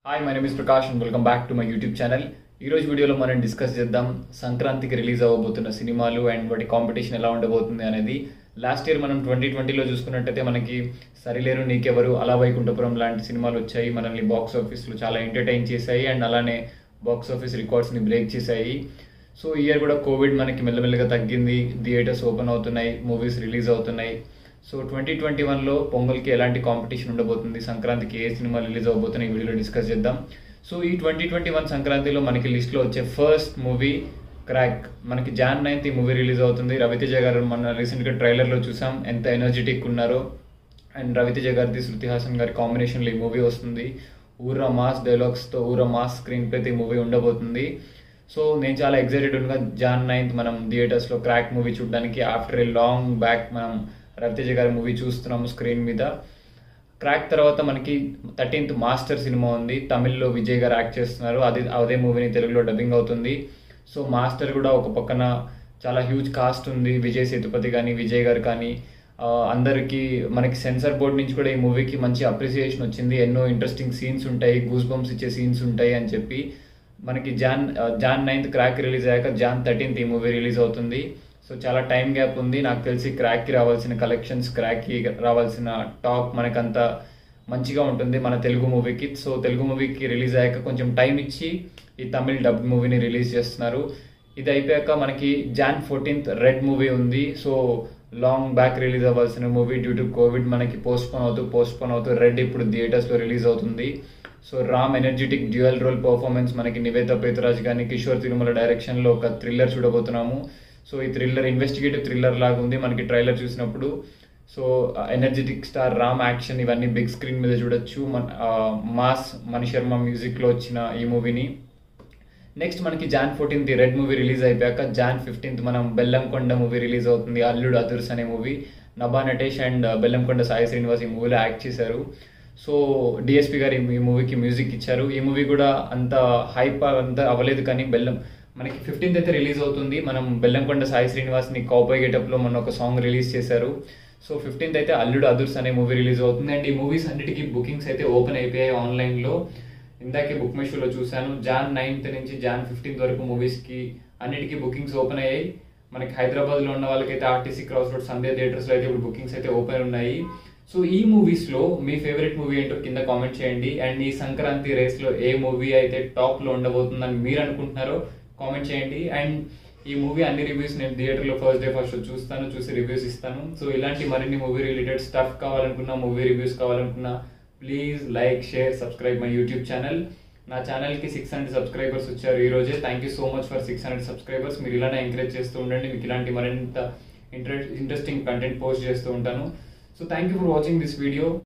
hi my name is Prakash and welcome back to my YouTube channel ఈ రోజు వీడియోలో మనం డిస్కస్ చేద్దాం సంక్రాంతికి రిలీజ్ అవ్వబోతున్న సినిమాలు అండ్ వాటి కాంపిటీషన్ ఎలా ఉండబోతుంది అనేది లాస్ట్ ఇయర్ మనం ట్వంటీ ట్వంటీలో చూసుకున్నట్టయితే మనకి సరిలేరు నీకెవరు అలా వైకుంఠపురం లాంటి సినిమాలు వచ్చాయి మనల్ని బాక్స్ ఆఫీస్లో చాలా ఎంటర్టైన్ చేశాయి అండ్ అలానే బాక్స్ ఆఫీస్ రికార్డ్స్ని బ్రేక్ చేశాయి సో ఈ ఇయర్ కూడా కోవిడ్ మనకి మెల్లమెల్లగా తగ్గింది థియేటర్స్ ఓపెన్ అవుతున్నాయి మూవీస్ రిలీజ్ అవుతున్నాయి సో ట్వంటీ ట్వంటీ వన్లో పొంగల్కి ఎలాంటి కాంపిటీషన్ ఉండబోతుంది సంక్రాంతికి ఏ సినిమా రిలీజ్ అవబోతున్నాయి ఈ వీడియోలో డిస్కస్ చేద్దాం సో ఈ ట్వంటీ ట్వంటీ వన్ సంక్రాంతిలో మనకి లిస్ట్లో వచ్చే ఫస్ట్ మూవీ క్రాక్ మనకి జాన్ నైన్త్ ఈ మూవీ రిలీజ్ అవుతుంది రవితేజ గారు మన రీసెంట్గా ట్రైలర్లో చూసాం ఎంత ఎనర్జెటిక్ ఉన్నారో అండ్ రవితేజ గారిది శృతి హాసన్ గారి కాంబినేషన్లో ఈ మూవీ వస్తుంది ఊరా మాస్ డైలాగ్స్తో ఊరా మాస్ స్క్రీన్ ప్లేతో ఈ మూవీ ఉండబోతుంది సో నేను చాలా ఎక్సైటెడ్ ఉండగా జాన్ నైన్త్ మనం థియేటర్స్లో క్రాక్ మూవీ చూడడానికి ఆఫ్టర్ ఏ లాంగ్ బ్యాక్ మనం రవితేజ గారి మూవీ చూస్తున్నాము స్క్రీన్ మీద క్రాక్ తర్వాత మనకి థర్టీన్త్ మాస్టర్ సినిమా ఉంది తమిళ్లో విజయ్ గారు యాక్ట్ చేస్తున్నారు అది అదే మూవీని తెలుగులో డబ్బింగ్ అవుతుంది సో మాస్టర్ కూడా ఒక పక్కన చాలా హ్యూజ్ కాస్ట్ ఉంది విజయ్ సేతుపతి కానీ విజయ్ గారు కానీ ఆ, అందరికీ మనకి సెన్సార్ బోర్డ్ నుంచి కూడా ఈ మూవీకి మంచి అప్రిసియేషన్ వచ్చింది ఎన్నో ఇంట్రెస్టింగ్ సీన్స్ ఉంటాయి గూస్ బంప్స్ ఇచ్చే సీన్స్ ఉంటాయి అని చెప్పి మనకి జాన్ ఆ, జాన్ నైన్త్ క్రాక్ రిలీజ్ అయ్యాక జాన్ థర్టీన్త్ ఈ మూవీ రిలీజ్ అవుతుంది సో చాలా టైం గ్యాప్ ఉంది నాకు తెలిసి క్రాక్కి రావాల్సిన కలెక్షన్స్ క్రాక్కి రావాల్సిన టాక్ మనకంత మంచిగా ఉంటుంది మన తెలుగు మూవీకి సో తెలుగు మూవీకి రిలీజ్ అయ్యాక కొంచెం టైం ఇచ్చి ఈ తమిళ్ డబ్ మూవీని రిలీజ్ చేస్తున్నారు ఇది అయిపోయాక మనకి జాన్ ఫోర్టీన్త్ రెడ్ మూవీ ఉంది సో లాంగ్ బ్యాక్ రిలీజ్ అవ్వాల్సిన మూవీ డ్యూ టు కోవిడ్ మనకి పోస్ట్ పోన్ అవుతూ పోస్ట్ పోన్ అవుతూ రెడ్ ఇప్పుడు థియేటర్స్లో రిలీజ్ అవుతుంది so Ram energetic dual role performance మనకి నివేత పేతురాజ్ కానీ కిషోర్ తిరుమల డైరెక్షన్లో ఒక థ్రిల్లర్ చూడబోతున్నాము సో ఈ థ్రిల్లర్ ఇన్వెస్టిగేటివ్ థ్రిల్లర్ లాగా ఉంది మనకి ట్రైలర్ చూసినప్పుడు so energetic star Ram action ఇవన్నీ బిగ్ స్క్రీన్ మీద చూడొచ్చు మన మాస్ మణి శర్మ మ్యూజిక్లో వచ్చిన ఈ మూవీని నెక్స్ట్ మనకి Jan fourteenth red movie release అయిపోయాక జాన్ ఫిఫ్టీన్త్ మనం బెల్లంకొండ మూవీ రిలీజ్ అవుతుంది అల్లుడు అదుర్స్ అనే మూవీ నభా నటేష్ అండ్ బెల్లంకొండ సాయి శ్రీనివాస్ ఈ మూవీలో యాక్ట్ చేశారు సో డిఎస్పి గారు ఈ మూవీకి మ్యూజిక్ ఇచ్చారు ఈ మూవీ కూడా అంత హైప్ అంత అవ్వలేదు కానీ బెల్లం మనకి ఫిఫ్టీన్త్ అయితే రిలీజ్ అవుతుంది మనం బెల్లంకొండ సాయి శ్రీనివాస్ని కాపై గెటప్లో మొన్న ఒక సాంగ్ రిలీజ్ చేశారు సో ఫిఫ్టీన్త్ అయితే అల్లుడు అదుర్స్ అనే మూవీ రిలీజ్ అవుతుంది అండ్ ఈ మూవీస్ అన్నిటికీ బుకింగ్స్ అయితే ఓపెన్ అయిపోయాయి ఆన్లైన్లో ఇందాకే బుక్ మై చూశాను జాన్ నైన్త్ నుంచి జాన్ ఫిఫ్టీన్త్ వరకు మూవీస్కి అన్నిటికీ బుకింగ్స్ ఓపెన్ అయ్యాయి మనకి హైదరాబాద్లో ఉన్న వాళ్ళకైతే ఆర్టీసీ క్రాస్ రోడ్ సంధ్య థియేటర్స్లో అయితే ఇప్పుడు బుకింగ్స్ అయితే ఓపెన్ ఉన్నాయి సో ఈ మూవీస్లో మీ ఫేవరెట్ మూవీ ఏంటో కింద కామెంట్ చేయండి అండ్ ఈ సంక్రాంతి రేస్లో ఏ మూవీ అయితే టాప్లో ఉండబోతుందని మీరు అనుకుంటున్నారో కామెంట్ చేయండి అండ్ ఈ మూవీ అన్ని రివ్యూస్ నేను థియేటర్లో ఫస్ట్ డే ఫస్ట్ చూస్తాను చూసి రివ్యూస్ ఇస్తాను సో ఇలాంటి మరిన్ని మూవీ రిలేటెడ్ స్టఫ్ కావాలనుకున్నా మూవీ రివ్యూస్ కావాలనుకున్నా please like share subscribe my YouTube channel నా ఛానల్కి సిక్స్ హండ్రెడ్ సబ్స్క్రైబర్స్ వచ్చారు ఈ రోజే thank you so much for six hundred subscribers మీరు ఇలానే ఎంకరేజ్ చేస్తూ ఉండండి మీకు ఇలాంటి మరింత ఇంట్రెస్ట్ ఇంట్రెస్టింగ్ కంటెంట్ పోస్ట్ చేస్తూ ఉంటాను so thank you for watching this video